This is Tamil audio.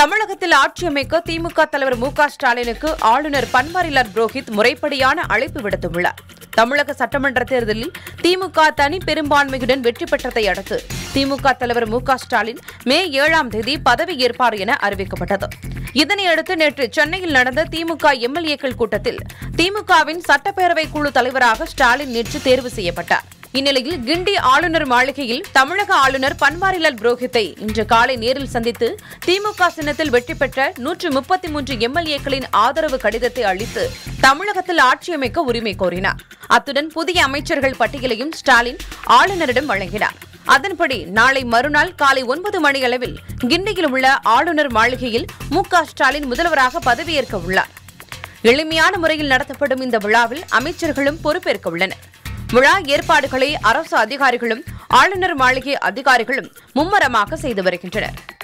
தமிழகத்தில் ஆட்சி அமைக்க திமுக தலைவர் மு க ஸ்டாலினுக்கு ஆளுநர் பன்வாரிலால் புரோஹித் முறைப்படியான அழைப்பு விடுத்துள்ளார் தமிழக சட்டமன்ற தேர்தலில் திமுக தனி பெரும்பான்மையுடன் வெற்றி பெற்றதை அடுத்து திமுக தலைவர் மு க ஸ்டாலின் மே ஏழாம் தேதி பதவியேற்பார் என அறிவிக்கப்பட்டது இதனையடுத்து நேற்று சென்னையில் நடந்த திமுக எம்எல்ஏக்கள் கூட்டத்தில் திமுகவின் சட்டப்பேரவை குழு தலைவராக ஸ்டாலின் நேற்று தேர்வு செய்யப்பட்டார் இந்நிலையில் கிண்டி ஆளுநர் மாளிகையில் தமிழக ஆளுநர் பன்வாரிலால் புரோஹித்தை இன்று காலை நேரில் சந்தித்து திமுக சின்னத்தில் வெற்றி பெற்ற நூற்று முப்பத்தி மூன்று எம்எல்ஏக்களின் ஆதரவு கடிதத்தை அளித்து தமிழகத்தில் ஆட்சி அமைக்க உரிமை கோரினார் அத்துடன் புதிய அமைச்சர்கள் பட்டியலையும் ஸ்டாலின் ஆளுநரிடம் வழங்கினார் அதன்படி நாளை மறுநாள் காலை ஒன்பது மணியளவில் கிண்டியில் உள்ள ஆளுநர் மாளிகையில் மு க ஸ்டாலின் முதல்வராக பதவியேற்க உள்ளார் எளிமையான முறையில் நடத்தப்படும் இந்த விழாவில் அமைச்சர்களும் பொறுப்பேற்க உள்ளனர் விழா ஏற்பாடுகளை அரசு அதிகாரிகளும் ஆளுநர் மாளிகை அதிகாரிகளும் மும்மரமாக செய்து வருகின்றனர்